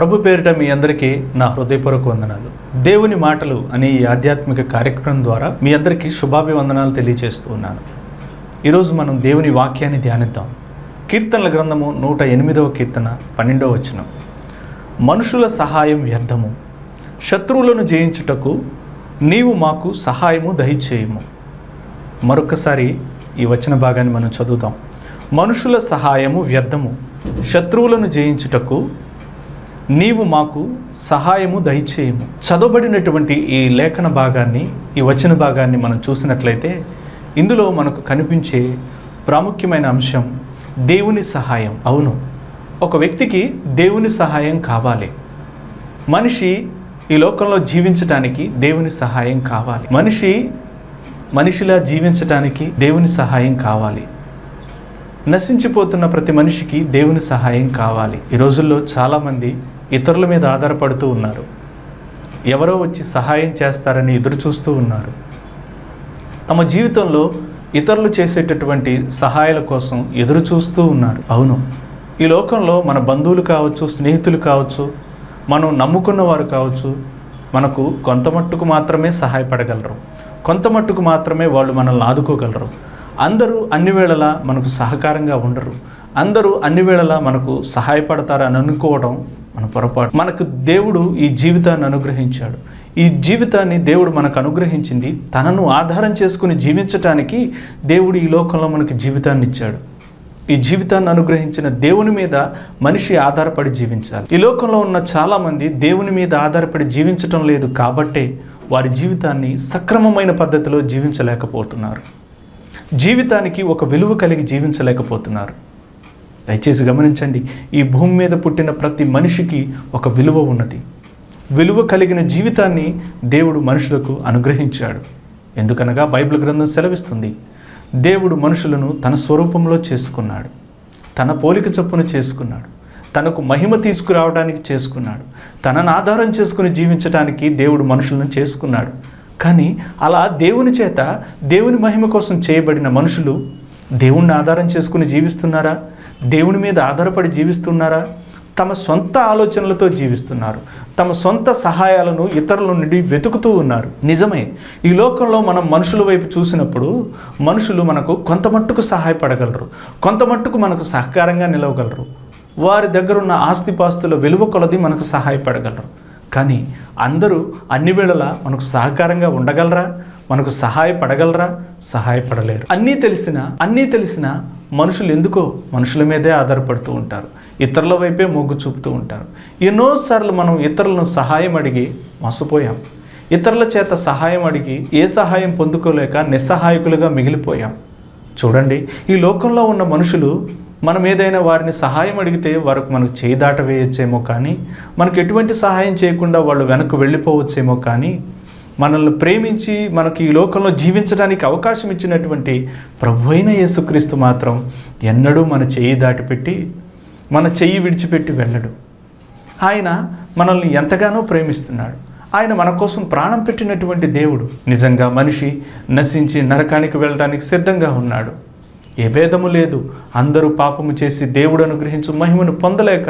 ప్రభు పేరిట మీ అందరికీ నా హృదయపూర్వక వందనాలు దేవుని మాటలు అనే ఈ ఆధ్యాత్మిక కార్యక్రమం ద్వారా మీ అందరికీ శుభాభివందనాలు తెలియజేస్తూ ఉన్నాను ఈరోజు మనం దేవుని వాక్యాన్ని ధ్యానిద్దాం కీర్తనల గ్రంథము నూట ఎనిమిదవ కీర్తన పన్నెండవ వచనం మనుషుల సహాయం వ్యర్థము శత్రువులను జయించుటకు నీవు మాకు సహాయము దయచేయము మరొకసారి ఈ వచన భాగాన్ని మనం చదువుదాం మనుషుల సహాయము వ్యర్థము శత్రువులను జయించుటకు నీవు మాకు సహాయము దయచేయము చదవబడినటువంటి ఈ లేఖన భాగాన్ని ఈ వచన భాగాన్ని మనం చూసినట్లయితే ఇందులో మనకు కనిపించే ప్రాముఖ్యమైన అంశం దేవుని సహాయం అవును ఒక వ్యక్తికి దేవుని సహాయం కావాలి మనిషి ఈ లోకంలో జీవించటానికి దేవుని సహాయం కావాలి మనిషి మనిషిలా జీవించటానికి దేవుని సహాయం కావాలి నశించిపోతున్న ప్రతి మనిషికి దేవుని సహాయం కావాలి ఈ రోజుల్లో చాలామంది ఇతరుల మీద ఆధారపడుతూ ఉన్నారు ఎవరో వచ్చి సహాయం చేస్తారని ఎదురు చూస్తూ ఉన్నారు తమ జీవితంలో ఇతరులు చేసేటటువంటి సహాయాల కోసం ఎదురు చూస్తూ ఉన్నారు అవును ఈ లోకంలో మన బంధువులు కావచ్చు స్నేహితులు కావచ్చు మనం నమ్ముకున్న వారు కావచ్చు మనకు కొంత మట్టుకు మాత్రమే సహాయపడగలరు కొంత మట్టుకు మాత్రమే వాళ్ళు మనల్ని ఆదుకోగలరు అందరూ అన్ని వేళలా మనకు సహకారంగా ఉండరు అందరూ అన్ని వేళలా మనకు సహాయపడతారని అనుకోవడం మన పొరపాటు మనకు దేవుడు ఈ జీవితాన్ని అనుగ్రహించాడు ఈ జీవితాన్ని దేవుడు మనకు అనుగ్రహించింది తనను ఆధారం చేసుకుని జీవించటానికి దేవుడు ఈ లోకంలో మనకు జీవితాన్ని ఇచ్చాడు ఈ జీవితాన్ని అనుగ్రహించిన దేవుని మీద మనిషి ఆధారపడి జీవించాలి ఈ లోకంలో ఉన్న చాలామంది దేవుని మీద ఆధారపడి జీవించటం లేదు కాబట్టే వారి జీవితాన్ని సక్రమమైన పద్ధతిలో జీవించలేకపోతున్నారు జీవితానికి ఒక విలువ కలిగి జీవించలేకపోతున్నారు దయచేసి గమనించండి ఈ భూమి మీద పుట్టిన ప్రతి మనిషికి ఒక విలువ ఉన్నది విలువ కలిగిన జీవితాన్ని దేవుడు మనుషులకు అనుగ్రహించాడు ఎందుకనగా బైబిల్ గ్రంథం సెలవిస్తుంది దేవుడు మనుషులను తన స్వరూపంలో చేసుకున్నాడు తన పోలిక చొప్పున చేసుకున్నాడు తనకు మహిమ తీసుకురావడానికి చేసుకున్నాడు తనను ఆధారం చేసుకుని జీవించడానికి దేవుడు మనుషులను చేసుకున్నాడు కానీ అలా దేవుని చేత దేవుని మహిమ కోసం చేయబడిన మనుషులు దేవుణ్ణి ఆధారం చేసుకుని జీవిస్తున్నారా దేవుని మీద ఆధారపడి జీవిస్తున్నారా తమ సొంత ఆలోచనలతో జీవిస్తున్నారు తమ సొంత సహాయాలను ఇతరుల నుండి వెతుకుతూ ఉన్నారు నిజమే ఈ లోకంలో మనం మనుషుల వైపు చూసినప్పుడు మనుషులు మనకు కొంత మట్టుకు సహాయపడగలరు కొంత మట్టుకు మనకు సహకారంగా నిలవగలరు వారి దగ్గర ఉన్న ఆస్తిపాస్తుల విలువ కొలది మనకు సహాయపడగలరు కానీ అందరూ అన్ని వేళలా మనకు సహకారంగా ఉండగలరా మనకు సహాయపడగలరా సహాయపడలేరు అన్నీ తెలిసిన అన్నీ తెలిసిన మనుషులు ఎందుకో మనుషుల మీదే ఆధారపడుతూ ఉంటారు ఇతరుల వైపే మొగ్గు చూపుతూ ఉంటారు ఎన్నోసార్లు మనం ఇతరులను సహాయం అడిగి మోసపోయాం ఇతరుల చేత సహాయం అడిగి ఏ సహాయం పొందుకోలేక నిస్సహాయకులుగా మిగిలిపోయాం చూడండి ఈ లోకంలో ఉన్న మనుషులు మనం ఏదైనా వారిని సహాయం అడిగితే వారికి మనకు చేయి దాట వేయచ్చేమో కానీ మనకు ఎటువంటి సహాయం చేయకుండా వాళ్ళు వెనక్కి వెళ్ళిపోవచ్చేమో కానీ మనల్ని ప్రేమించి మనకి ఈ లోకంలో జీవించడానికి అవకాశం ఇచ్చినటువంటి ప్రభు అయిన యేసుక్రీస్తు మాత్రం ఎన్నడూ మన చెయ్యి దాటిపెట్టి మన చెయ్యి విడిచిపెట్టి వెళ్ళడు ఆయన మనల్ని ఎంతగానో ప్రేమిస్తున్నాడు ఆయన మన కోసం ప్రాణం పెట్టినటువంటి దేవుడు నిజంగా మనిషి నశించి నరకానికి వెళ్ళడానికి సిద్ధంగా ఉన్నాడు ఏ భేదము లేదు అందరూ పాపము చేసి దేవుడు అనుగ్రహించు మహిమను పొందలేక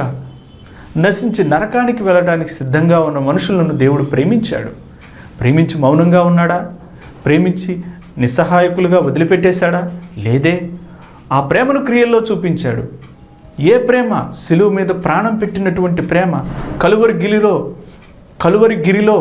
నశించి నరకానికి వెళ్ళడానికి సిద్ధంగా ఉన్న మనుషులను దేవుడు ప్రేమించాడు ప్రేమించి మౌనంగా ఉన్నాడా ప్రేమించి నిస్సహాయకులుగా వదిలిపెట్టేశాడా లేదే ఆ ప్రేమను క్రియల్లో చూపించాడు ఏ ప్రేమ సిలువ మీద ప్రాణం పెట్టినటువంటి ప్రేమ కలువరి గిలిలో కలువరి గిరిలో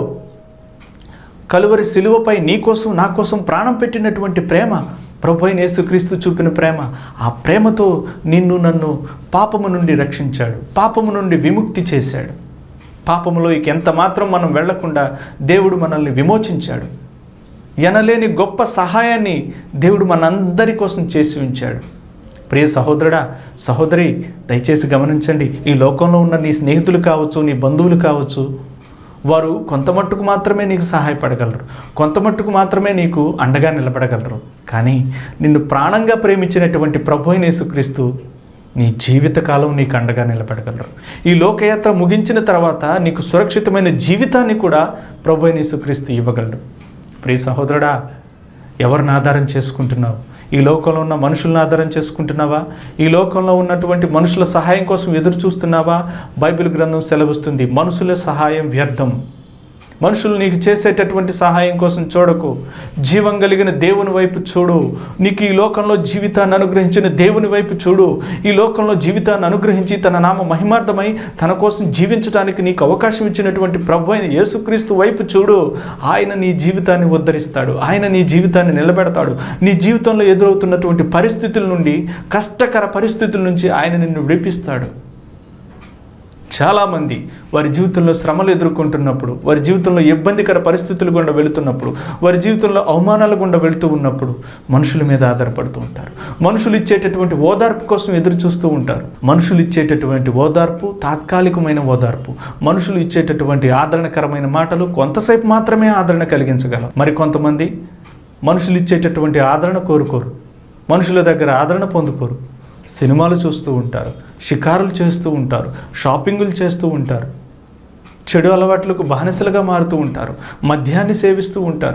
కలువరి సిలువపై నీ కోసం నా కోసం ప్రాణం పెట్టినటువంటి ప్రేమ ప్రభు అయిన యేసుక్రీస్తు చూపిన ప్రేమ ఆ ప్రేమతో నిన్ను నన్ను పాపము నుండి రక్షించాడు పాపము నుండి విముక్తి చేశాడు పాపములో ఇక ఎంత మాత్రం మనం వెళ్లకుండా దేవుడు మనల్ని విమోచించాడు ఎనలేని గొప్ప సహాయాన్ని దేవుడు మనందరి కోసం చేసి ఉంచాడు ప్రియ సహోదరుడా సహోదరి దయచేసి గమనించండి ఈ లోకంలో ఉన్న నీ స్నేహితులు కావచ్చు నీ బంధువులు కావచ్చు వారు కొంత మట్టుకు మాత్రమే నీకు సహాయపడగలరు కొంత మట్టుకు మాత్రమే నీకు అండగా నిలబడగలరు కానీ నిన్ను ప్రాణంగా ప్రేమించినటువంటి ప్రభు అయిన యేసుక్రీస్తు నీ జీవితకాలం నీకు అండగా నిలబడగలరు ఈ లోకయాత్ర ముగించిన తర్వాత నీకు సురక్షితమైన జీవితాన్ని కూడా ప్రభు అయిన యేసుక్రీస్తు ఇవ్వగలడు ప్రియ సహోదరుడా ఎవరిని ఆధారం చేసుకుంటున్నావు ఈ లోకంలో ఉన్న మనుషులను ఆధారం చేసుకుంటున్నావా ఈ లోకంలో ఉన్నటువంటి మనుషుల సహాయం కోసం ఎదురు చూస్తున్నావా బైబిల్ గ్రంథం సెలవుస్తుంది మనుషుల సహాయం వ్యర్థం మనుషులు నీకు చేసేటటువంటి సహాయం కోసం చూడకు జీవం కలిగిన దేవుని వైపు చూడు నీకు ఈ లోకంలో జీవితాన్ని అనుగ్రహించిన దేవుని వైపు చూడు ఈ లోకంలో జీవితాన్ని అనుగ్రహించి తన నామ మహిమార్థమై తన కోసం జీవించడానికి నీకు అవకాశం ఇచ్చినటువంటి ప్రభు అయిన యేసుక్రీస్తు వైపు చూడు ఆయన నీ జీవితాన్ని ఉద్ధరిస్తాడు ఆయన నీ జీవితాన్ని నిలబెడతాడు నీ జీవితంలో ఎదురవుతున్నటువంటి పరిస్థితుల నుండి కష్టకర పరిస్థితుల నుంచి ఆయన నిన్ను విడిపిస్తాడు చాలామంది వారి జీవితంలో శ్రమలు ఎదుర్కొంటున్నప్పుడు వారి జీవితంలో ఇబ్బందికర పరిస్థితులు గుండా వెళుతున్నప్పుడు వారి జీవితంలో అవమానాల గుండా వెళుతూ ఉన్నప్పుడు మనుషుల మీద ఆధారపడుతూ ఉంటారు మనుషులు ఇచ్చేటటువంటి ఓదార్పు కోసం ఎదురు చూస్తూ ఉంటారు మనుషులు ఇచ్చేటటువంటి ఓదార్పు తాత్కాలికమైన ఓదార్పు మనుషులు ఇచ్చేటటువంటి ఆదరణకరమైన మాటలు కొంతసేపు మాత్రమే ఆదరణ కలిగించగలవు మరి కొంతమంది మనుషులు ఇచ్చేటటువంటి ఆదరణ కోరుకోరు మనుషుల దగ్గర ఆదరణ పొందుకోరు సినిమాలు చూస్తూ ఉంటారు షికారులు చేస్తూ ఉంటారు షాపింగులు చేస్తూ ఉంటారు చెడు అలవాట్లకు బానిసలుగా మారుతూ ఉంటారు మద్యాన్ని సేవిస్తూ ఉంటారు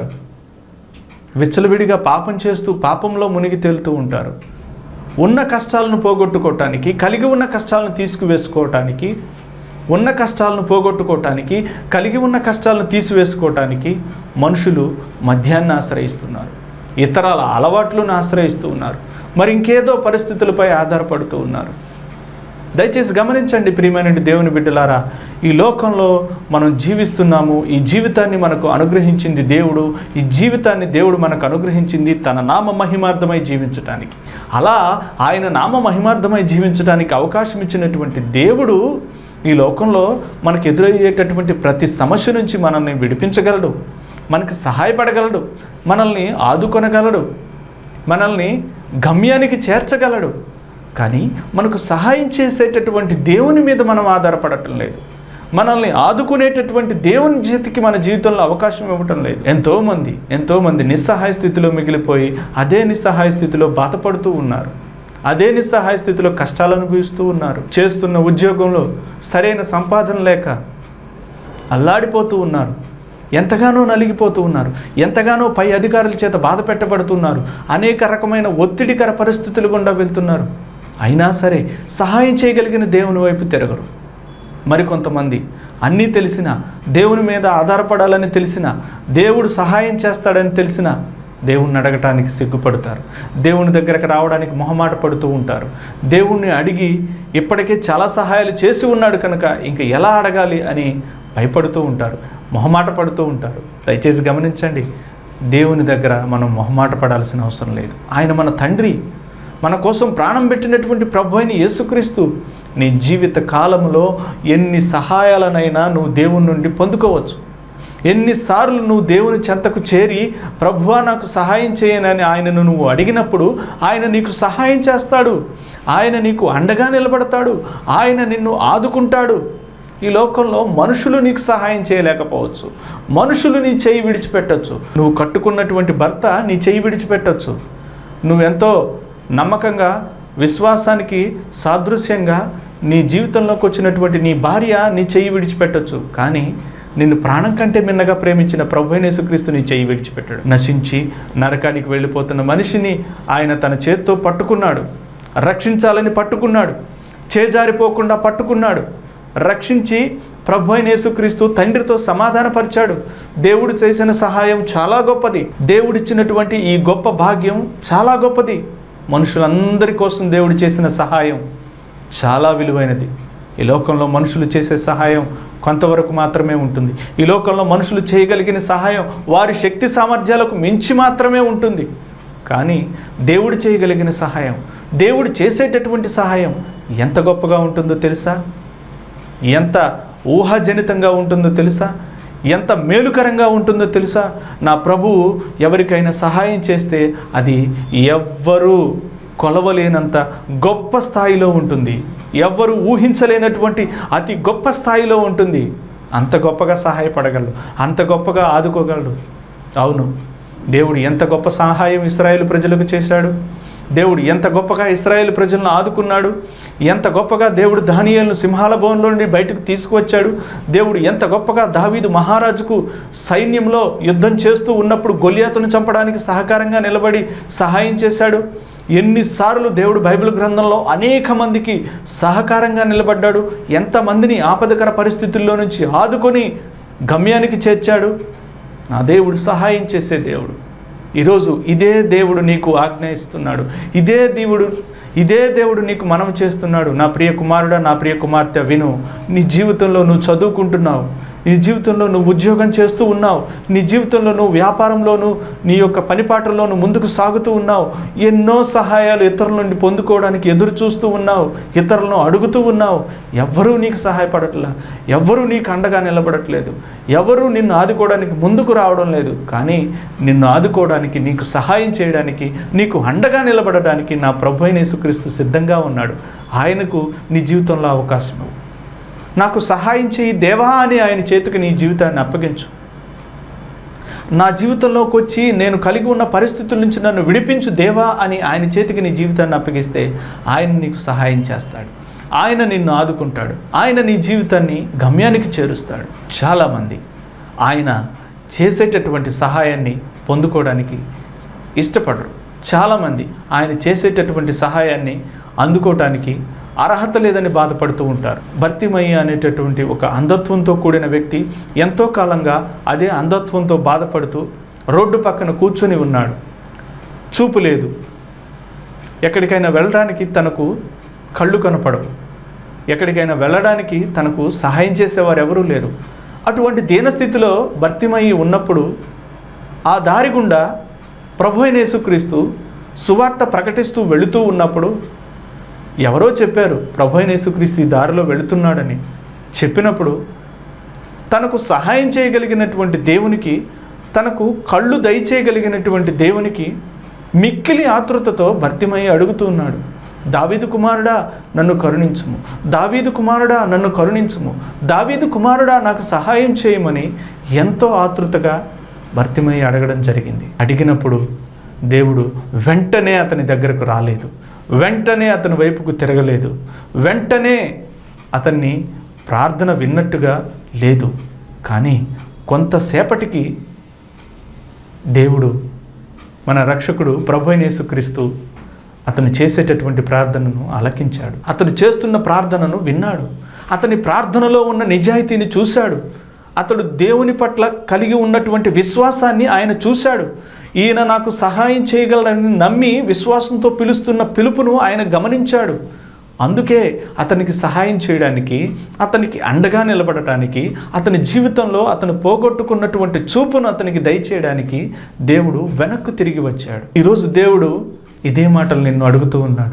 విచ్చలవిడిగా పాపం చేస్తూ పాపంలో మునిగి తేలుతూ ఉంటారు ఉన్న కష్టాలను పోగొట్టుకోవటానికి కలిగి ఉన్న కష్టాలను తీసుకువేసుకోవటానికి ఉన్న కష్టాలను పోగొట్టుకోవటానికి కలిగి ఉన్న కష్టాలను తీసివేసుకోవటానికి మనుషులు మద్యాన్ని ఆశ్రయిస్తున్నారు ఇతరాల అలవాట్లను ఆశ్రయిస్తూ ఉన్నారు మరి ఇంకేదో పరిస్థితులపై ఆధారపడుతూ ఉన్నారు దయచేసి గమనించండి ప్రియమైన దేవుని బిడ్డలారా ఈ లోకంలో మనం జీవిస్తున్నాము ఈ జీవితాన్ని మనకు అనుగ్రహించింది దేవుడు ఈ జీవితాన్ని దేవుడు మనకు అనుగ్రహించింది తన నామ మహిమార్థమై జీవించటానికి అలా ఆయన నామ మహిమార్థమై జీవించడానికి అవకాశం ఇచ్చినటువంటి దేవుడు ఈ లోకంలో మనకు ఎదురయ్యేటటువంటి ప్రతి సమస్య నుంచి మనల్ని విడిపించగలడు మనకి సహాయపడగలడు మనల్ని ఆదుకొనగలడు మనల్ని గమ్యానికి చేర్చగలడు కానీ మనకు సహాయం చేసేటటువంటి దేవుని మీద మనం ఆధారపడటం లేదు మనల్ని ఆదుకునేటటువంటి దేవుని చేతికి మన జీవితంలో అవకాశం ఇవ్వటం లేదు ఎంతోమంది ఎంతోమంది నిస్సహాయ స్థితిలో మిగిలిపోయి అదే నిస్సహాయ స్థితిలో బాధపడుతూ ఉన్నారు అదే నిస్సహాయ స్థితిలో కష్టాలు అనుభవిస్తూ ఉన్నారు చేస్తున్న ఉద్యోగంలో సరైన సంపాదన లేక అల్లాడిపోతూ ఉన్నారు ఎంతగానో నలిగిపోతూ ఉన్నారు ఎంతగానో పై అధికారుల చేత బాధ పెట్టబడుతున్నారు అనేక రకమైన ఒత్తిడికర పరిస్థితులు గుండా వెళ్తున్నారు అయినా సరే సహాయం చేయగలిగిన దేవుని వైపు తిరగరు మరికొంతమంది అన్నీ తెలిసిన దేవుని మీద ఆధారపడాలని తెలిసిన దేవుడు సహాయం చేస్తాడని తెలిసిన దేవుణ్ణి అడగటానికి సిగ్గుపడతారు దేవుని దగ్గరకు రావడానికి మొహమాట పడుతూ ఉంటారు దేవుణ్ణి అడిగి ఇప్పటికే చాలా సహాయాలు చేసి ఉన్నాడు కనుక ఇంక ఎలా అడగాలి అని భయపడుతూ ఉంటారు మొహమాట పడుతూ ఉంటారు దయచేసి గమనించండి దేవుని దగ్గర మనం మొహమాట పడాల్సిన అవసరం లేదు ఆయన మన తండ్రి మన కోసం ప్రాణం పెట్టినటువంటి ప్రభు అయిన యేసుక్రీస్తు నీ జీవిత కాలంలో ఎన్ని సహాయాలనైనా నువ్వు దేవుని నుండి పొందుకోవచ్చు ఎన్నిసార్లు నువ్వు దేవుని చెంతకు చేరి ప్రభువా నాకు సహాయం చేయనని ఆయనను నువ్వు అడిగినప్పుడు ఆయన నీకు సహాయం చేస్తాడు ఆయన నీకు అండగా నిలబడతాడు ఆయన నిన్ను ఆదుకుంటాడు ఈ లోకంలో మనుషులు నీకు సహాయం చేయలేకపోవచ్చు మనుషులు నీ చేయి విడిచిపెట్టచ్చు నువ్వు కట్టుకున్నటువంటి భర్త నీ చేయి విడిచిపెట్టచ్చు నువ్వెంతో నమ్మకంగా విశ్వాసానికి సాదృశ్యంగా నీ జీవితంలోకి వచ్చినటువంటి నీ భార్య నీ చెయ్యి విడిచిపెట్టచ్చు కానీ నిన్ను ప్రాణం కంటే మిన్నగా ప్రేమించిన ప్రభు యేసుక్రీస్తు నీ చెయ్యి విడిచిపెట్టాడు నశించి నరకానికి వెళ్ళిపోతున్న మనిషిని ఆయన తన చేత్తో పట్టుకున్నాడు రక్షించాలని పట్టుకున్నాడు చేజారిపోకుండా పట్టుకున్నాడు రక్షించి ప్రభు అయిన యేసుక్రీస్తు తండ్రితో సమాధానపరిచాడు దేవుడు చేసిన సహాయం చాలా గొప్పది దేవుడిచ్చినటువంటి ఈ గొప్ప భాగ్యం చాలా గొప్పది మనుషులందరి కోసం దేవుడు చేసిన సహాయం చాలా విలువైనది ఈ లోకంలో మనుషులు చేసే సహాయం కొంతవరకు మాత్రమే ఉంటుంది ఈ లోకంలో మనుషులు చేయగలిగిన సహాయం వారి శక్తి సామర్థ్యాలకు మించి మాత్రమే ఉంటుంది కానీ దేవుడు చేయగలిగిన సహాయం దేవుడు చేసేటటువంటి సహాయం ఎంత గొప్పగా ఉంటుందో తెలుసా ఎంత ఊహాజనితంగా ఉంటుందో తెలుసా ఎంత మేలుకరంగా ఉంటుందో తెలుసా నా ప్రభువు ఎవరికైనా సహాయం చేస్తే అది ఎవ్వరూ కొలవలేనంత గొప్ప స్థాయిలో ఉంటుంది ఎవ్వరు ఊహించలేనటువంటి అతి గొప్ప స్థాయిలో ఉంటుంది అంత గొప్పగా సహాయపడగలడు అంత గొప్పగా ఆదుకోగలడు అవును దేవుడు ఎంత గొప్ప సహాయం ఇస్రాయేల్ ప్రజలకు చేశాడు దేవుడు ఎంత గొప్పగా ఇస్రాయేల్ ప్రజలను ఆదుకున్నాడు ఎంత గొప్పగా దేవుడు దానియేలను సింహాల భవనంలో నుండి బయటకు తీసుకువచ్చాడు దేవుడు ఎంత గొప్పగా దావీదు మహారాజుకు సైన్యంలో యుద్ధం చేస్తూ ఉన్నప్పుడు గొలియాతును చంపడానికి సహకారంగా నిలబడి సహాయం చేశాడు ఎన్నిసార్లు దేవుడు బైబిల్ గ్రంథంలో అనేక మందికి సహకారంగా నిలబడ్డాడు ఎంతమందిని ఆపదకర పరిస్థితుల్లో నుంచి ఆదుకొని గమ్యానికి చేర్చాడు నా దేవుడు సహాయం చేసే దేవుడు ఈరోజు ఇదే దేవుడు నీకు ఆజ్ఞయిస్తున్నాడు ఇదే దేవుడు ఇదే దేవుడు నీకు మనవి చేస్తున్నాడు నా ప్రియ కుమారుడా నా ప్రియ కుమార్తె విను నీ జీవితంలో నువ్వు చదువుకుంటున్నావు నీ జీవితంలో నువ్వు ఉద్యోగం చేస్తూ ఉన్నావు నీ జీవితంలో నువ్వు వ్యాపారంలోను నీ యొక్క పనిపాటల్లోనూ ముందుకు సాగుతూ ఉన్నావు ఎన్నో సహాయాలు ఇతరుల నుండి పొందుకోవడానికి ఎదురు చూస్తూ ఉన్నావు ఇతరులను అడుగుతూ ఉన్నావు ఎవ్వరూ నీకు సహాయపడట్లా ఎవ్వరూ నీకు అండగా నిలబడట్లేదు ఎవరూ నిన్ను ఆదుకోవడానికి ముందుకు రావడం లేదు కానీ నిన్ను ఆదుకోవడానికి నీకు సహాయం చేయడానికి నీకు అండగా నిలబడడానికి నా ప్రభు అయిన యేసుక్రీస్తు సిద్ధంగా ఉన్నాడు ఆయనకు నీ జీవితంలో అవకాశం ఇవ్వు. నాకు సహాయం చేయి దేవా అని ఆయన చేతికి నీ జీవితాన్ని అప్పగించు నా జీవితంలోకి వచ్చి నేను కలిగి ఉన్న పరిస్థితుల నుంచి నన్ను విడిపించు దేవా అని ఆయన చేతికి నీ జీవితాన్ని అప్పగిస్తే ఆయన నీకు సహాయం చేస్తాడు ఆయన నిన్ను ఆదుకుంటాడు ఆయన నీ జీవితాన్ని గమ్యానికి చేరుస్తాడు చాలామంది ఆయన చేసేటటువంటి సహాయాన్ని పొందుకోవడానికి ఇష్టపడరు చాలామంది ఆయన చేసేటటువంటి సహాయాన్ని అందుకోవటానికి అర్హత లేదని బాధపడుతూ ఉంటారు భర్తిమయ్య అనేటటువంటి ఒక అంధత్వంతో కూడిన వ్యక్తి ఎంతో కాలంగా అదే అంధత్వంతో బాధపడుతూ రోడ్డు పక్కన కూర్చొని ఉన్నాడు చూపు లేదు ఎక్కడికైనా వెళ్ళడానికి తనకు కళ్ళు కనపడవు ఎక్కడికైనా వెళ్ళడానికి తనకు సహాయం చేసేవారు ఎవరూ లేరు అటువంటి దీనస్థితిలో భర్తిమయ్యి ఉన్నప్పుడు ఆ దారి గుండా ప్రభు అయిన యేసుక్రీస్తు సువార్త ప్రకటిస్తూ వెళుతూ ఉన్నప్పుడు ఎవరో చెప్పారు ప్రభు అయిన యేసుక్రీస్తు ఈ దారిలో వెళుతున్నాడని చెప్పినప్పుడు తనకు సహాయం చేయగలిగినటువంటి దేవునికి తనకు కళ్ళు దయచేయగలిగినటువంటి దేవునికి మిక్కిలి ఆతృతతో భర్తిమయ్యి అడుగుతూ ఉన్నాడు దావీదు కుమారుడా నన్ను కరుణించుము దావీదు కుమారుడా నన్ను కరుణించుము దావీదు కుమారుడా నాకు సహాయం చేయమని ఎంతో ఆతృతగా భర్తిమయ్యి అడగడం జరిగింది అడిగినప్పుడు దేవుడు వెంటనే అతని దగ్గరకు రాలేదు వెంటనే అతని వైపుకు తిరగలేదు వెంటనే అతన్ని ప్రార్థన విన్నట్టుగా లేదు కానీ కొంతసేపటికి దేవుడు మన రక్షకుడు ప్రభు అయిన యేసుక్రీస్తు అతను చేసేటటువంటి ప్రార్థనను ఆలకించాడు అతను చేస్తున్న ప్రార్థనను విన్నాడు అతని ప్రార్థనలో ఉన్న నిజాయితీని చూశాడు అతడు దేవుని పట్ల కలిగి ఉన్నటువంటి విశ్వాసాన్ని ఆయన చూశాడు ఈయన నాకు సహాయం చేయగలడని నమ్మి విశ్వాసంతో పిలుస్తున్న పిలుపును ఆయన గమనించాడు అందుకే అతనికి సహాయం చేయడానికి అతనికి అండగా నిలబడటానికి అతని జీవితంలో అతను పోగొట్టుకున్నటువంటి చూపును అతనికి దయచేయడానికి దేవుడు వెనక్కు తిరిగి వచ్చాడు ఈరోజు దేవుడు ఇదే మాటలు నిన్ను అడుగుతూ ఉన్నాడు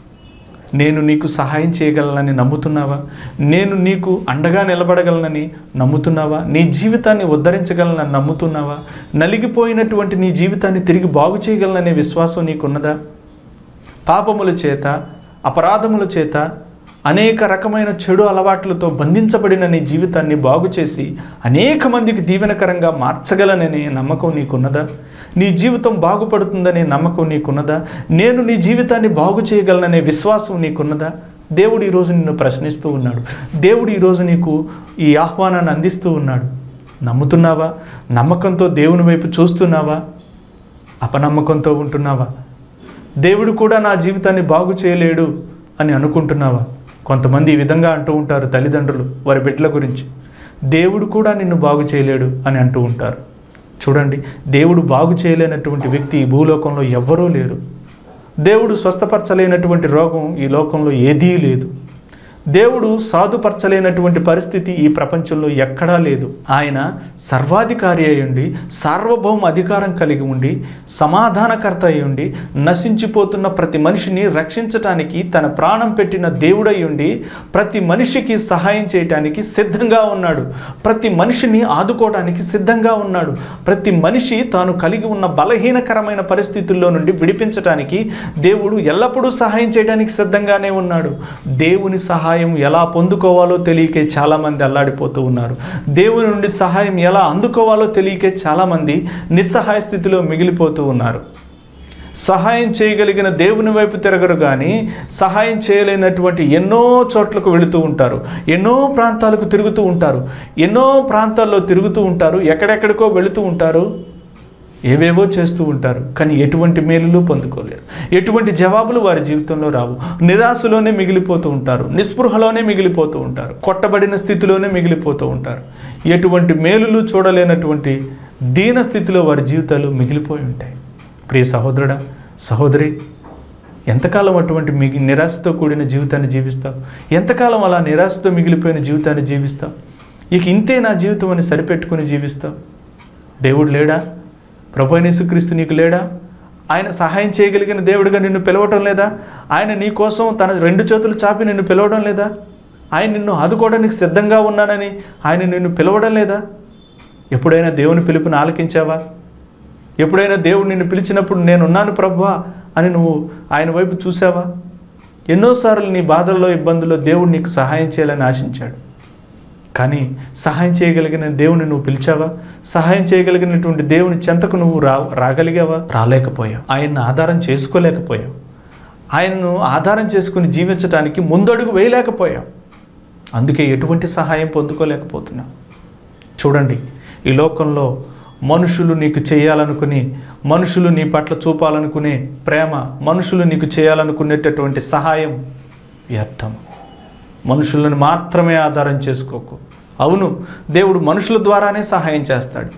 నేను నీకు సహాయం చేయగలనని నమ్ముతున్నావా నేను నీకు అండగా నిలబడగలనని నమ్ముతున్నావా నీ జీవితాన్ని ఉద్ధరించగలనని నమ్ముతున్నావా నలిగిపోయినటువంటి నీ జీవితాన్ని తిరిగి బాగు చేయగలననే విశ్వాసం నీకున్నదా పాపముల చేత అపరాధముల చేత అనేక రకమైన చెడు అలవాట్లతో బంధించబడిన నీ జీవితాన్ని బాగు చేసి అనేక మందికి దీవెనకరంగా మార్చగలననే నమ్మకం నీకున్నదా నీ జీవితం బాగుపడుతుందనే నమ్మకం నీకున్నదా నేను నీ జీవితాన్ని బాగు చేయగలననే విశ్వాసం నీకున్నదా దేవుడు ఈరోజు నిన్ను ప్రశ్నిస్తూ ఉన్నాడు దేవుడు ఈరోజు నీకు ఈ ఆహ్వానాన్ని అందిస్తూ ఉన్నాడు నమ్ముతున్నావా నమ్మకంతో దేవుని వైపు చూస్తున్నావా అపనమ్మకంతో ఉంటున్నావా దేవుడు కూడా నా జీవితాన్ని బాగు చేయలేడు అని అనుకుంటున్నావా కొంతమంది ఈ విధంగా అంటూ ఉంటారు తల్లిదండ్రులు వారి బిడ్డల గురించి దేవుడు కూడా నిన్ను బాగు చేయలేడు అని అంటూ ఉంటారు చూడండి దేవుడు బాగు చేయలేనటువంటి వ్యక్తి ఈ భూలోకంలో ఎవ్వరూ లేరు దేవుడు స్వస్థపరచలేనటువంటి రోగం ఈ లోకంలో ఏదీ లేదు దేవుడు సాధుపరచలేనటువంటి పరిస్థితి ఈ ప్రపంచంలో ఎక్కడా లేదు ఆయన సర్వాధికారి అయి ఉండి సార్వభౌమ అధికారం కలిగి ఉండి సమాధానకర్త అయి ఉండి నశించిపోతున్న ప్రతి మనిషిని రక్షించటానికి తన ప్రాణం పెట్టిన దేవుడై ఉండి ప్రతి మనిషికి సహాయం చేయటానికి సిద్ధంగా ఉన్నాడు ప్రతి మనిషిని ఆదుకోవడానికి సిద్ధంగా ఉన్నాడు ప్రతి మనిషి తాను కలిగి ఉన్న బలహీనకరమైన పరిస్థితుల్లో నుండి విడిపించటానికి దేవుడు ఎల్లప్పుడూ సహాయం చేయడానికి సిద్ధంగానే ఉన్నాడు దేవుని సహాయం ఎలా పొందుకోవాలో తెలియకే చాలామంది అల్లాడిపోతూ ఉన్నారు దేవుని నుండి సహాయం ఎలా అందుకోవాలో తెలియకే చాలామంది నిస్సహాయ స్థితిలో మిగిలిపోతూ ఉన్నారు సహాయం చేయగలిగిన దేవుని వైపు తిరగరు కానీ సహాయం చేయలేనటువంటి ఎన్నో చోట్లకు వెళుతూ ఉంటారు ఎన్నో ప్రాంతాలకు తిరుగుతూ ఉంటారు ఎన్నో ప్రాంతాల్లో తిరుగుతూ ఉంటారు ఎక్కడెక్కడికో వెళుతూ ఉంటారు ఏవేవో చేస్తూ ఉంటారు కానీ ఎటువంటి మేలులు పొందుకోలేరు ఎటువంటి జవాబులు వారి జీవితంలో రావు నిరాశలోనే మిగిలిపోతూ ఉంటారు నిస్పృహలోనే మిగిలిపోతూ ఉంటారు కొట్టబడిన స్థితిలోనే మిగిలిపోతూ ఉంటారు ఎటువంటి మేలులు చూడలేనటువంటి దీన స్థితిలో వారి జీవితాలు మిగిలిపోయి ఉంటాయి ప్రియ సహోదరుడా సహోదరి ఎంతకాలం అటువంటి మిగి నిరాశతో కూడిన జీవితాన్ని జీవిస్తావు ఎంతకాలం అలా నిరాశతో మిగిలిపోయిన జీవితాన్ని జీవిస్తావు ఇక ఇంతే నా జీవితం అని సరిపెట్టుకుని జీవిస్తావు దేవుడు లేడా ప్రభు యేసుక్రీస్తు నీకు లేడా ఆయన సహాయం చేయగలిగిన దేవుడిగా నిన్ను పిలవటం లేదా ఆయన నీ కోసం తన రెండు చేతులు చాపి నిన్ను పిలవడం లేదా ఆయన నిన్ను ఆదుకోవడానికి సిద్ధంగా ఉన్నానని ఆయన నిన్ను పిలవడం లేదా ఎప్పుడైనా దేవుని పిలుపుని ఆలకించావా ఎప్పుడైనా దేవుడు నిన్ను పిలిచినప్పుడు నేనున్నాను ప్రభువా అని నువ్వు ఆయన వైపు చూసావా ఎన్నోసార్లు నీ బాధల్లో ఇబ్బందుల్లో దేవుడు నీకు సహాయం చేయాలని ఆశించాడు కానీ సహాయం చేయగలిగిన దేవుని నువ్వు పిలిచావా సహాయం చేయగలిగినటువంటి దేవుని చెంతకు నువ్వు రా రాగలిగావా రాలేకపోయావు ఆయన్ని ఆధారం చేసుకోలేకపోయావు ఆయనను ఆధారం చేసుకుని జీవించడానికి ముందడుగు వేయలేకపోయావు అందుకే ఎటువంటి సహాయం పొందుకోలేకపోతున్నావు చూడండి ఈ లోకంలో మనుషులు నీకు చేయాలనుకుని మనుషులు నీ పట్ల చూపాలనుకునే ప్రేమ మనుషులు నీకు చేయాలనుకునేటటువంటి సహాయం వ్యర్థం మనుషులను మాత్రమే ఆధారం చేసుకోకు అవును దేవుడు మనుషుల ద్వారానే సహాయం చేస్తాడు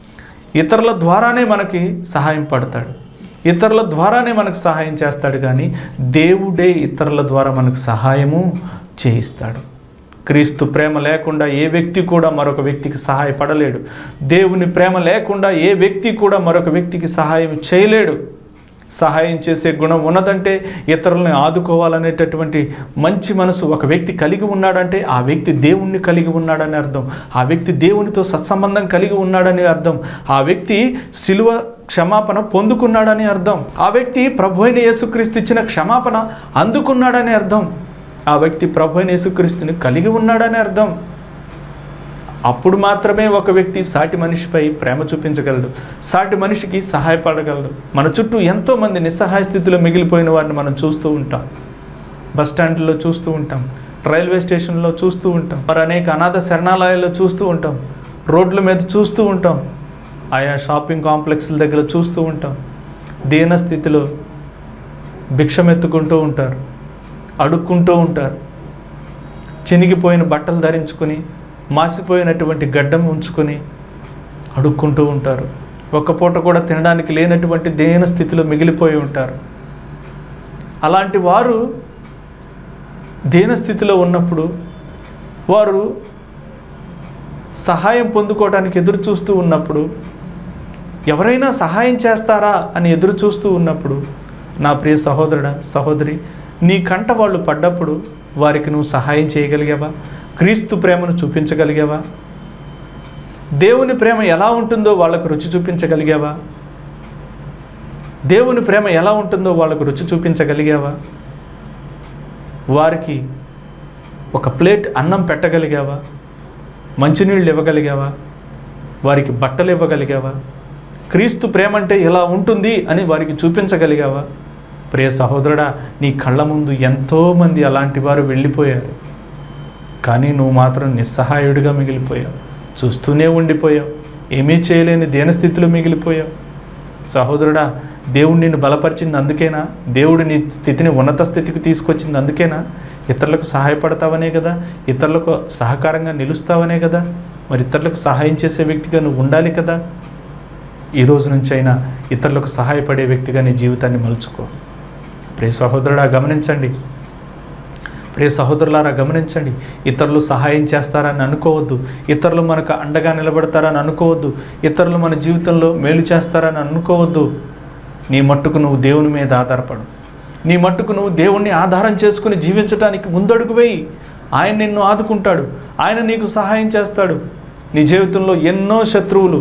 ఇతరుల ద్వారానే మనకి సహాయం పడతాడు ఇతరుల ద్వారానే మనకు సహాయం చేస్తాడు కానీ దేవుడే ఇతరుల ద్వారా మనకు సహాయము చేయిస్తాడు క్రీస్తు ప్రేమ లేకుండా ఏ వ్యక్తి కూడా మరొక వ్యక్తికి సహాయపడలేడు దేవుని ప్రేమ లేకుండా ఏ వ్యక్తి కూడా మరొక వ్యక్తికి సహాయం చేయలేడు సహాయం చేసే గుణం ఉన్నదంటే ఇతరులని ఆదుకోవాలనేటటువంటి మంచి మనసు ఒక వ్యక్తి కలిగి ఉన్నాడంటే ఆ వ్యక్తి దేవుణ్ణి కలిగి ఉన్నాడని అర్థం ఆ వ్యక్తి దేవునితో సత్సంబంధం కలిగి ఉన్నాడని అర్థం ఆ వ్యక్తి సిలువ క్షమాపణ పొందుకున్నాడని అర్థం ఆ వ్యక్తి ప్రభు అయిన యేసుక్రీస్తు ఇచ్చిన క్షమాపణ అందుకున్నాడని అర్థం ఆ వ్యక్తి ప్రభు అయిన యేసుక్రీస్తుని కలిగి ఉన్నాడని అర్థం అప్పుడు మాత్రమే ఒక వ్యక్తి సాటి మనిషిపై ప్రేమ చూపించగలడు సాటి మనిషికి సహాయపడగలడు మన చుట్టూ ఎంతోమంది నిస్సహాయ స్థితిలో మిగిలిపోయిన వారిని మనం చూస్తూ ఉంటాం బస్ స్టాండ్లో చూస్తూ ఉంటాం రైల్వే స్టేషన్లో చూస్తూ ఉంటాం మరి అనేక అనాథ శరణాలయాల్లో చూస్తూ ఉంటాం రోడ్ల మీద చూస్తూ ఉంటాం ఆయా షాపింగ్ కాంప్లెక్స్ల దగ్గర చూస్తూ ఉంటాం దీన స్థితిలో భిక్షమెత్తుకుంటూ ఉంటారు అడుక్కుంటూ ఉంటారు చినిగిపోయిన బట్టలు ధరించుకుని మాసిపోయినటువంటి గడ్డం ఉంచుకొని అడుక్కుంటూ ఉంటారు ఒక్క పూట కూడా తినడానికి లేనటువంటి దేన స్థితిలో మిగిలిపోయి ఉంటారు అలాంటి వారు దేన స్థితిలో ఉన్నప్పుడు వారు సహాయం పొందుకోవడానికి ఎదురు చూస్తూ ఉన్నప్పుడు ఎవరైనా సహాయం చేస్తారా అని ఎదురు చూస్తూ ఉన్నప్పుడు నా ప్రియ సహోదరుడా సహోదరి నీ కంట వాళ్ళు పడ్డప్పుడు వారికి నువ్వు సహాయం చేయగలిగావా క్రీస్తు ప్రేమను చూపించగలిగావా దేవుని ప్రేమ ఎలా ఉంటుందో వాళ్ళకు రుచి చూపించగలిగావా దేవుని ప్రేమ ఎలా ఉంటుందో వాళ్ళకు రుచి చూపించగలిగావా వారికి ఒక ప్లేట్ అన్నం పెట్టగలిగావా మంచినీళ్ళు ఇవ్వగలిగావా వారికి బట్టలు ఇవ్వగలిగావా క్రీస్తు ప్రేమ అంటే ఎలా ఉంటుంది అని వారికి చూపించగలిగావా ప్రియ సహోదరుడా నీ కళ్ళ ముందు ఎంతోమంది అలాంటి వారు వెళ్ళిపోయారు కానీ నువ్వు మాత్రం నిస్సహాయుడిగా మిగిలిపోయావు చూస్తూనే ఉండిపోయావు ఏమీ చేయలేని దేనస్థితిలో మిగిలిపోయావు సహోదరుడా దేవుడు నిన్ను బలపరిచింది అందుకేనా దేవుడు నీ స్థితిని ఉన్నత స్థితికి తీసుకొచ్చింది అందుకేనా ఇతరులకు సహాయపడతావనే కదా ఇతరులకు సహకారంగా నిలుస్తావనే కదా మరి ఇతరులకు సహాయం చేసే వ్యక్తిగా నువ్వు ఉండాలి కదా ఈ రోజు నుంచి అయినా ఇతరులకు సహాయపడే వ్యక్తిగా నీ జీవితాన్ని మలుచుకో ప్రియ సహోదరుడా గమనించండి ప్రియ సహోదరులారా గమనించండి ఇతరులు సహాయం చేస్తారని అనుకోవద్దు ఇతరులు మనకు అండగా నిలబడతారని అనుకోవద్దు ఇతరులు మన జీవితంలో మేలు చేస్తారని అనుకోవద్దు నీ మట్టుకు నువ్వు దేవుని మీద ఆధారపడు నీ మట్టుకు నువ్వు దేవుణ్ణి ఆధారం చేసుకుని జీవించడానికి ముందడుగు వేయి ఆయన నిన్ను ఆదుకుంటాడు ఆయన నీకు సహాయం చేస్తాడు నీ జీవితంలో ఎన్నో శత్రువులు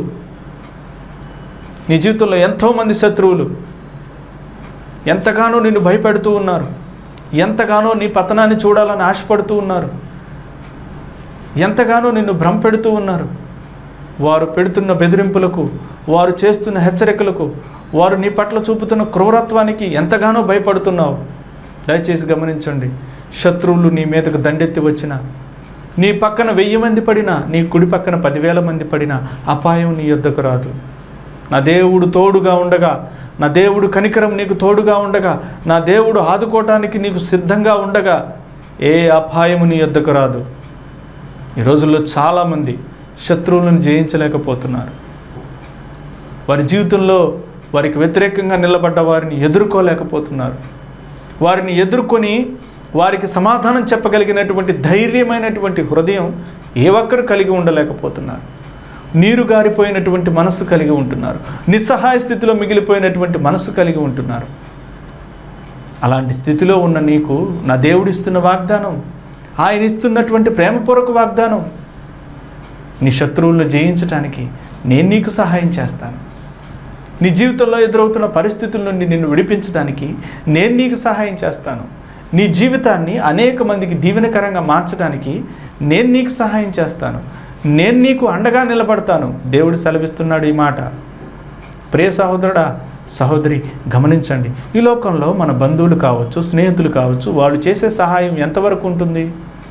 నీ జీవితంలో ఎంతోమంది శత్రువులు ఎంతగానో నిన్ను భయపెడుతూ ఉన్నారు ఎంతగానో నీ పతనాన్ని చూడాలని ఆశపడుతూ ఉన్నారు ఎంతగానో నిన్ను భ్రమపెడుతూ ఉన్నారు వారు పెడుతున్న బెదిరింపులకు వారు చేస్తున్న హెచ్చరికలకు వారు నీ పట్ల చూపుతున్న క్రూరత్వానికి ఎంతగానో భయపడుతున్నావు దయచేసి గమనించండి శత్రువులు నీ మీదకు దండెత్తి వచ్చిన నీ పక్కన వెయ్యి మంది పడినా నీ కుడి పక్కన పదివేల మంది పడినా అపాయం నీ యొద్దకు రాదు నా దేవుడు తోడుగా ఉండగా నా దేవుడు కనికరం నీకు తోడుగా ఉండగా నా దేవుడు ఆదుకోవటానికి నీకు సిద్ధంగా ఉండగా ఏ అపాయము నీ యొద్దకు రాదు ఈ రోజుల్లో చాలామంది శత్రువులను జయించలేకపోతున్నారు వారి జీవితంలో వారికి వ్యతిరేకంగా నిలబడ్డ వారిని ఎదుర్కోలేకపోతున్నారు వారిని ఎదుర్కొని వారికి సమాధానం చెప్పగలిగినటువంటి ధైర్యమైనటువంటి హృదయం ఏ ఒక్కరు కలిగి ఉండలేకపోతున్నారు నీరు గారిపోయినటువంటి మనస్సు కలిగి ఉంటున్నారు నిస్సహాయ స్థితిలో మిగిలిపోయినటువంటి మనస్సు కలిగి ఉంటున్నారు అలాంటి స్థితిలో ఉన్న నీకు నా దేవుడు ఇస్తున్న వాగ్దానం ఆయన ఇస్తున్నటువంటి ప్రేమపూర్వక వాగ్దానం నీ శత్రువులను జయించడానికి నేను నీకు సహాయం చేస్తాను నీ జీవితంలో ఎదురవుతున్న పరిస్థితుల నుండి నిన్ను విడిపించడానికి నేను నీకు సహాయం చేస్తాను నీ జీవితాన్ని అనేక మందికి దీవెనకరంగా మార్చడానికి నేను నీకు సహాయం చేస్తాను నేను నీకు అండగా నిలబడతాను దేవుడు సెలవిస్తున్నాడు ఈ మాట ప్రియ సహోదరుడా సహోదరి గమనించండి ఈ లోకంలో మన బంధువులు కావచ్చు స్నేహితులు కావచ్చు వాళ్ళు చేసే సహాయం ఎంతవరకు ఉంటుంది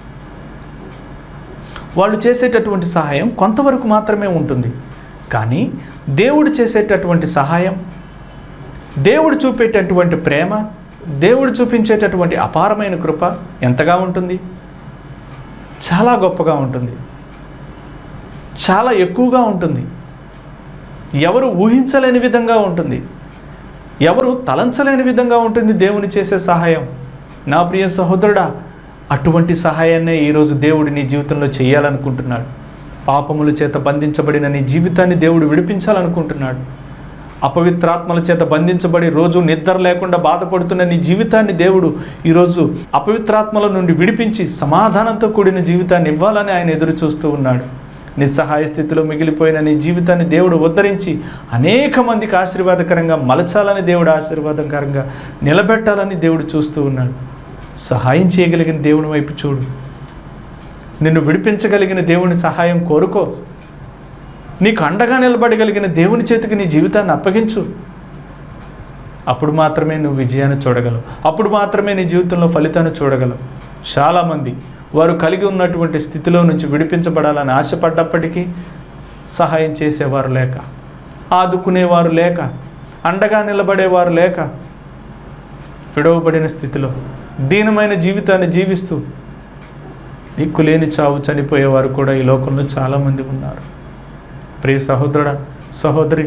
వాళ్ళు చేసేటటువంటి సహాయం కొంతవరకు మాత్రమే ఉంటుంది కానీ దేవుడు చేసేటటువంటి సహాయం దేవుడు చూపేటటువంటి ప్రేమ దేవుడు చూపించేటటువంటి అపారమైన కృప ఎంతగా ఉంటుంది చాలా గొప్పగా ఉంటుంది చాలా ఎక్కువగా ఉంటుంది ఎవరు ఊహించలేని విధంగా ఉంటుంది ఎవరు తలంచలేని విధంగా ఉంటుంది దేవుని చేసే సహాయం నా ప్రియ సహోదరుడా అటువంటి సహాయాన్నే ఈరోజు దేవుడు నీ జీవితంలో చేయాలనుకుంటున్నాడు పాపముల చేత బంధించబడిన నీ జీవితాన్ని దేవుడు విడిపించాలనుకుంటున్నాడు అపవిత్రాత్మల చేత బంధించబడి రోజు నిద్ర లేకుండా బాధపడుతున్న నీ జీవితాన్ని దేవుడు ఈరోజు అపవిత్రాత్మల నుండి విడిపించి సమాధానంతో కూడిన జీవితాన్ని ఇవ్వాలని ఆయన ఎదురు చూస్తూ ఉన్నాడు నిస్సహాయ స్థితిలో మిగిలిపోయిన నీ జీవితాన్ని దేవుడు ఉద్ధరించి అనేక మందికి ఆశీర్వాదకరంగా మలచాలని దేవుడు ఆశీర్వాదకరంగా నిలబెట్టాలని దేవుడు చూస్తూ ఉన్నాడు సహాయం చేయగలిగిన దేవుని వైపు చూడు నిన్ను విడిపించగలిగిన దేవుని సహాయం కోరుకో నీకు అండగా నిలబడగలిగిన దేవుని చేతికి నీ జీవితాన్ని అప్పగించు అప్పుడు మాత్రమే నువ్వు విజయాన్ని చూడగలవు అప్పుడు మాత్రమే నీ జీవితంలో ఫలితాన్ని చూడగలవు చాలామంది వారు కలిగి ఉన్నటువంటి స్థితిలో నుంచి విడిపించబడాలని ఆశపడ్డప్పటికీ సహాయం చేసేవారు లేక ఆదుకునేవారు లేక అండగా నిలబడేవారు లేక విడవబడిన స్థితిలో దీనమైన జీవితాన్ని జీవిస్తూ దిక్కులేని చావు చనిపోయేవారు కూడా ఈ లోకంలో చాలామంది ఉన్నారు ప్రియ సహోదరుడా సహోదరి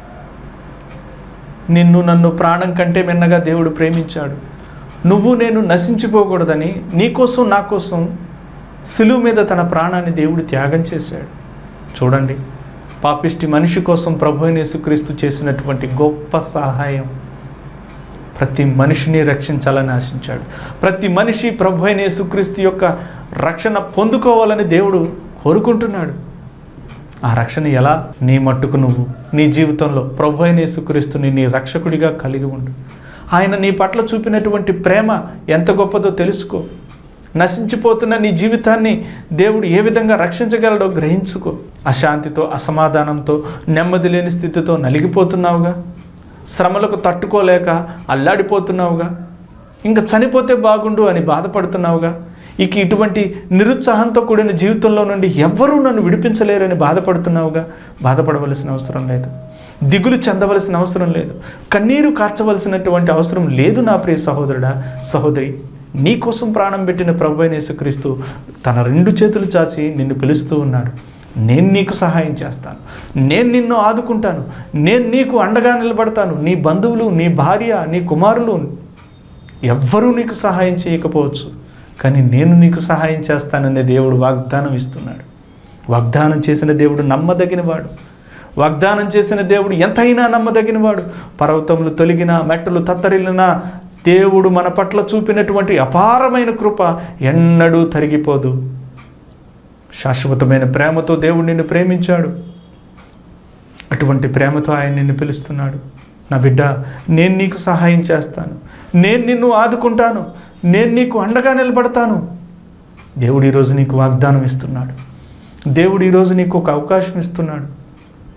నిన్ను నన్ను ప్రాణం కంటే మిన్నగా దేవుడు ప్రేమించాడు నువ్వు నేను నశించిపోకూడదని నీకోసం నా కోసం సులువు మీద తన ప్రాణాన్ని దేవుడు త్యాగం చేశాడు చూడండి పాపిష్టి మనిషి కోసం ప్రభు అయిన యేసుక్రీస్తు చేసినటువంటి గొప్ప సహాయం ప్రతి మనిషిని రక్షించాలని ఆశించాడు ప్రతి మనిషి ప్రభు అయిన యేసుక్రీస్తు యొక్క రక్షణ పొందుకోవాలని దేవుడు కోరుకుంటున్నాడు ఆ రక్షణ ఎలా నీ మట్టుకు నువ్వు నీ జీవితంలో ప్రభు అయిన యేసుక్రీస్తుని నీ రక్షకుడిగా కలిగి ఉండు ఆయన నీ పట్ల చూపినటువంటి ప్రేమ ఎంత గొప్పదో తెలుసుకో నశించిపోతున్న నీ జీవితాన్ని దేవుడు ఏ విధంగా రక్షించగలడో గ్రహించుకో అశాంతితో అసమాధానంతో నెమ్మది లేని స్థితితో నలిగిపోతున్నావుగా శ్రమలకు తట్టుకోలేక అల్లాడిపోతున్నావుగా ఇంకా చనిపోతే బాగుండు అని బాధపడుతున్నావుగా ఇక ఇటువంటి నిరుత్సాహంతో కూడిన జీవితంలో నుండి ఎవ్వరూ నన్ను విడిపించలేరని బాధపడుతున్నావుగా బాధపడవలసిన అవసరం లేదు దిగులు చెందవలసిన అవసరం లేదు కన్నీరు కార్చవలసినటువంటి అవసరం లేదు నా ప్రియ సహోదరుడా సహోదరి నీ కోసం ప్రాణం పెట్టిన ప్రభు అయిన యేసుక్రీస్తు తన రెండు చేతులు చాచి నిన్ను పిలుస్తూ ఉన్నాడు నేను నీకు సహాయం చేస్తాను నేను నిన్ను ఆదుకుంటాను నేను నీకు అండగా నిలబడతాను నీ బంధువులు నీ భార్య నీ కుమారులు ఎవ్వరూ నీకు సహాయం చేయకపోవచ్చు కానీ నేను నీకు సహాయం చేస్తాననే దేవుడు వాగ్దానం ఇస్తున్నాడు వాగ్దానం చేసిన దేవుడు నమ్మదగినవాడు వాగ్దానం చేసిన దేవుడు ఎంతైనా నమ్మదగినవాడు పర్వతములు తొలగిన మెట్టలు తత్తరిల్లిన దేవుడు మన పట్ల చూపినటువంటి అపారమైన కృప ఎన్నడూ తరిగిపోదు శాశ్వతమైన ప్రేమతో దేవుడు నిన్ను ప్రేమించాడు అటువంటి ప్రేమతో ఆయన నిన్ను పిలుస్తున్నాడు నా బిడ్డ నేను నీకు సహాయం చేస్తాను నేను నిన్ను ఆదుకుంటాను నేను నీకు అండగా నిలబడతాను దేవుడు ఈరోజు నీకు వాగ్దానం ఇస్తున్నాడు దేవుడు ఈరోజు నీకు ఒక అవకాశం ఇస్తున్నాడు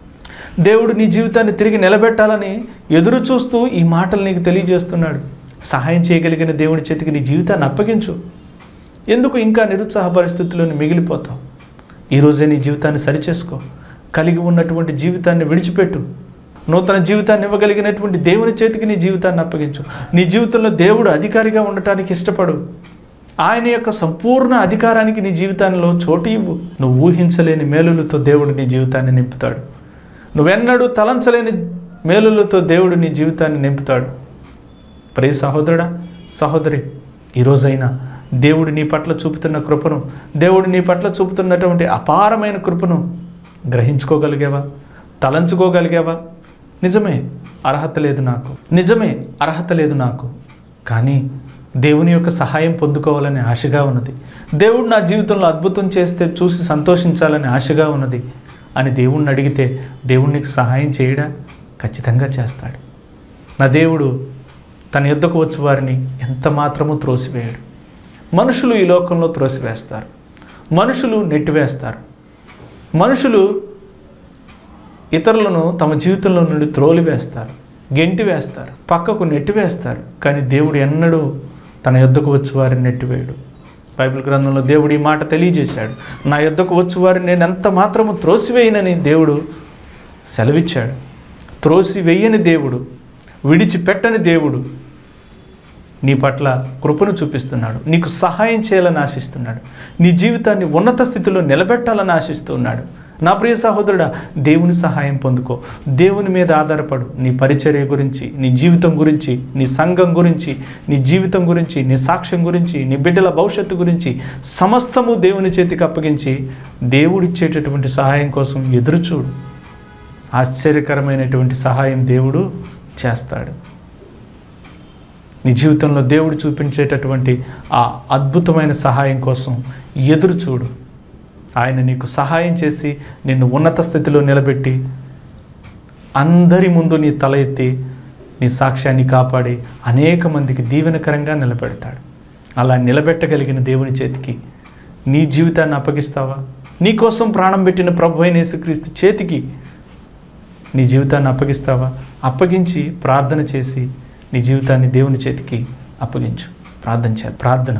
దేవుడు నీ జీవితాన్ని తిరిగి నిలబెట్టాలని ఎదురు చూస్తూ ఈ మాటలు నీకు తెలియజేస్తున్నాడు సహాయం చేయగలిగిన దేవుడి చేతికి నీ జీవితాన్ని అప్పగించు ఎందుకు ఇంకా నిరుత్సాహ పరిస్థితుల్లోని మిగిలిపోతావు ఈరోజే నీ జీవితాన్ని సరిచేసుకో కలిగి ఉన్నటువంటి జీవితాన్ని విడిచిపెట్టు నూతన జీవితాన్ని ఇవ్వగలిగినటువంటి దేవుని చేతికి నీ జీవితాన్ని అప్పగించు నీ జీవితంలో దేవుడు అధికారిగా ఉండటానికి ఇష్టపడు ఆయన యొక్క సంపూర్ణ అధికారానికి నీ జీవితంలో చోటు ఇవ్వు నువ్వు ఊహించలేని మేలులతో దేవుడు నీ జీవితాన్ని నింపుతాడు నువ్వెన్నడూ తలంచలేని మేలులతో దేవుడు నీ జీవితాన్ని నింపుతాడు ప్రియ సహోదరుడా సహోదరి ఈరోజైనా దేవుడు నీ పట్ల చూపుతున్న కృపను దేవుడు నీ పట్ల చూపుతున్నటువంటి అపారమైన కృపను గ్రహించుకోగలిగావా తలంచుకోగలిగావా నిజమే అర్హత లేదు నాకు నిజమే అర్హత లేదు నాకు కానీ దేవుని యొక్క సహాయం పొందుకోవాలని ఆశగా ఉన్నది దేవుడు నా జీవితంలో అద్భుతం చేస్తే చూసి సంతోషించాలని ఆశగా ఉన్నది అని దేవుణ్ణి అడిగితే దేవుడు నీకు సహాయం చేయడా ఖచ్చితంగా చేస్తాడు నా దేవుడు తన యుద్ధకు వచ్చి వారిని ఎంత మాత్రమూ త్రోసివేయడు మనుషులు ఈ లోకంలో త్రోసివేస్తారు మనుషులు నెట్టివేస్తారు మనుషులు ఇతరులను తమ జీవితంలో నుండి త్రోలి వేస్తారు గెంటి వేస్తారు పక్కకు నెట్టి వేస్తారు కానీ దేవుడు ఎన్నడూ తన యుద్ధకు వచ్చి వారిని నెట్టివేయడు బైబిల్ గ్రంథంలో దేవుడు ఈ మాట తెలియజేశాడు నా యుద్ధకు వచ్చి వారిని నేను ఎంత మాత్రము త్రోసివేయనని దేవుడు సెలవిచ్చాడు త్రోసి వేయని దేవుడు విడిచిపెట్టని దేవుడు నీ పట్ల కృపను చూపిస్తున్నాడు నీకు సహాయం చేయాలని ఆశిస్తున్నాడు నీ జీవితాన్ని ఉన్నత స్థితిలో నిలబెట్టాలని ఆశిస్తున్నాడు నా ప్రియ సహోదరుడా దేవుని సహాయం పొందుకో దేవుని మీద ఆధారపడు నీ పరిచర్య గురించి నీ జీవితం గురించి నీ సంఘం గురించి నీ జీవితం గురించి నీ సాక్ష్యం గురించి నీ బిడ్డల భవిష్యత్తు గురించి సమస్తము దేవుని చేతికి అప్పగించి దేవుడిచ్చేటటువంటి సహాయం కోసం ఎదురుచూడు ఆశ్చర్యకరమైనటువంటి సహాయం దేవుడు చేస్తాడు నీ జీవితంలో దేవుడు చూపించేటటువంటి ఆ అద్భుతమైన సహాయం కోసం ఎదురు చూడు ఆయన నీకు సహాయం చేసి నిన్ను ఉన్నత స్థితిలో నిలబెట్టి అందరి ముందు నీ తల ఎత్తి నీ సాక్ష్యాన్ని కాపాడి అనేక మందికి దీవెనకరంగా నిలబెడతాడు అలా నిలబెట్టగలిగిన దేవుని చేతికి నీ జీవితాన్ని అప్పగిస్తావా నీ కోసం ప్రాణం పెట్టిన ప్రభు అయిన యేసుక్రీస్తు చేతికి నీ జీవితాన్ని అప్పగిస్తావా అప్పగించి ప్రార్థన చేసి నీ జీవితాన్ని దేవుని చేతికి అప్పగించు ప్రార్థన చే ప్రార్థన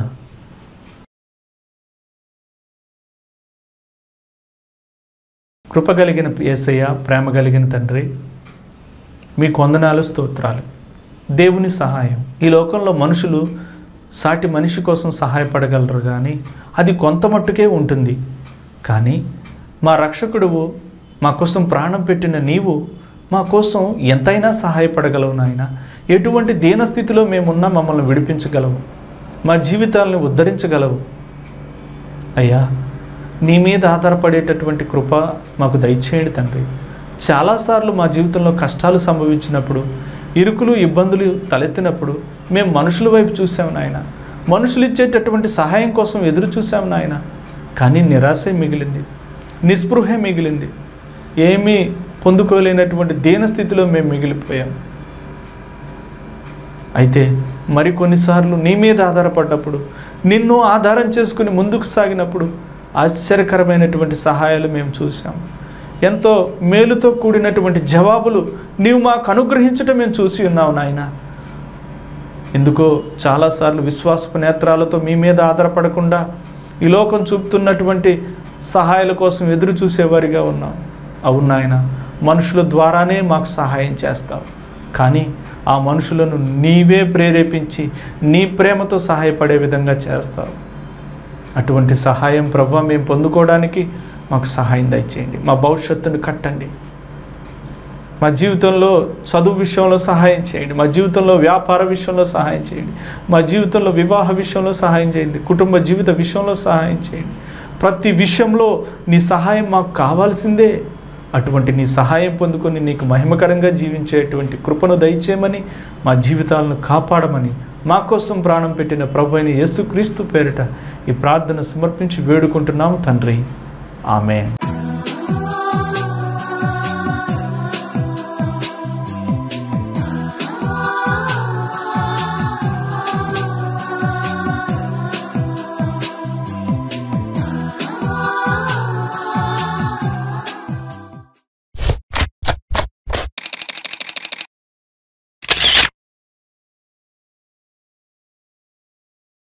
కృప కలిగిన ఏసయ్య ప్రేమ కలిగిన తండ్రి మీ కొందనాలు స్తోత్రాలు దేవుని సహాయం ఈ లోకంలో మనుషులు సాటి మనిషి కోసం సహాయపడగలరు కానీ అది కొంత మట్టుకే ఉంటుంది కానీ మా రక్షకుడువు మా కోసం ప్రాణం పెట్టిన నీవు మా కోసం ఎంతైనా సహాయపడగలవు నాయన ఎటువంటి దీనస్థితిలో మేమున్నా మమ్మల్ని విడిపించగలవు మా జీవితాలను ఉద్ధరించగలవు అయ్యా నీ మీద ఆధారపడేటటువంటి కృప మాకు దయచేయండి తండ్రి చాలాసార్లు మా జీవితంలో కష్టాలు సంభవించినప్పుడు ఇరుకులు ఇబ్బందులు తలెత్తినప్పుడు మేము మనుషుల వైపు చూసాం నాయన మనుషులు ఇచ్చేటటువంటి సహాయం కోసం ఎదురు చూసాం నాయన కానీ నిరాశే మిగిలింది నిస్పృహే మిగిలింది ఏమీ పొందుకోలేనటువంటి దీనస్థితిలో మేము మిగిలిపోయాం అయితే మరికొన్నిసార్లు నీ మీద ఆధారపడ్డప్పుడు నిన్ను ఆధారం చేసుకుని ముందుకు సాగినప్పుడు ఆశ్చర్యకరమైనటువంటి సహాయాలు మేము చూసాం ఎంతో మేలుతో కూడినటువంటి జవాబులు నీవు మాకు అనుగ్రహించటం మేము చూసి ఉన్నావు నాయన ఎందుకో చాలాసార్లు విశ్వాసపు నేత్రాలతో మీ మీద ఆధారపడకుండా ఈ లోకం చూపుతున్నటువంటి సహాయాల కోసం ఎదురు చూసేవారిగా ఉన్నాం అవును నాయన మనుషుల ద్వారానే మాకు సహాయం చేస్తావు కానీ ఆ మనుషులను నీవే ప్రేరేపించి నీ ప్రేమతో సహాయపడే విధంగా చేస్తావు అటువంటి సహాయం ప్రభు మేము పొందుకోవడానికి మాకు సహాయం దయచేయండి మా భవిష్యత్తును కట్టండి మా జీవితంలో చదువు విషయంలో సహాయం చేయండి మా జీవితంలో వ్యాపార విషయంలో సహాయం చేయండి మా జీవితంలో వివాహ విషయంలో సహాయం చేయండి కుటుంబ జీవిత విషయంలో సహాయం చేయండి ప్రతి విషయంలో నీ సహాయం మాకు కావాల్సిందే అటువంటి నీ సహాయం పొందుకొని నీకు మహిమకరంగా జీవించేటువంటి కృపను దయచేయమని మా జీవితాలను కాపాడమని మా కోసం ప్రాణం పెట్టిన ప్రభు అయిన యేసుక్రీస్తు పేరిట ఈ ప్రార్థన సమర్పించి వేడుకుంటున్నాము తండ్రి ఆమె